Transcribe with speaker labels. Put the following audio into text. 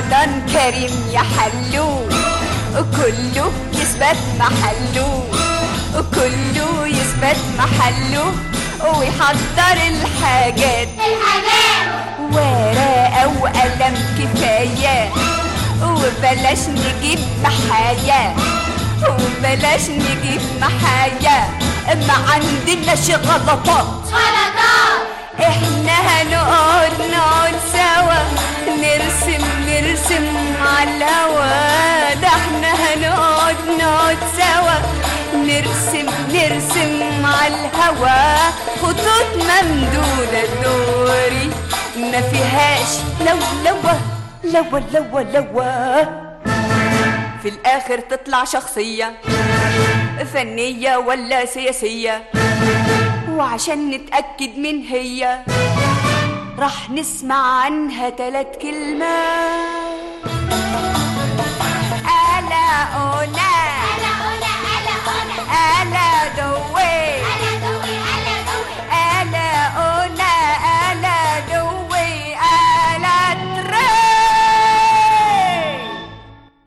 Speaker 1: رمضان كريم يا حلو كله يثبت محله كله يثبت محله ويحضر الحاجات
Speaker 2: الحاجات
Speaker 1: ورقة وقلم كفاية وبلاش نجيب محايا وبلاش نجيب محايا ما عندناش غلطات
Speaker 2: غلطات
Speaker 1: احنا هنقعد نقعد سوا نرسم نرسم على الهوا ده احنا هنقعد نقعد سوا نرسم نرسم على الهوا خطوط ممدودة دوري ما فيهاش لو لو لو لو لو في الاخر تطلع شخصية فنية ولا سياسية وعشان نتأكد من هي راح نسمع عنها تلات كلمات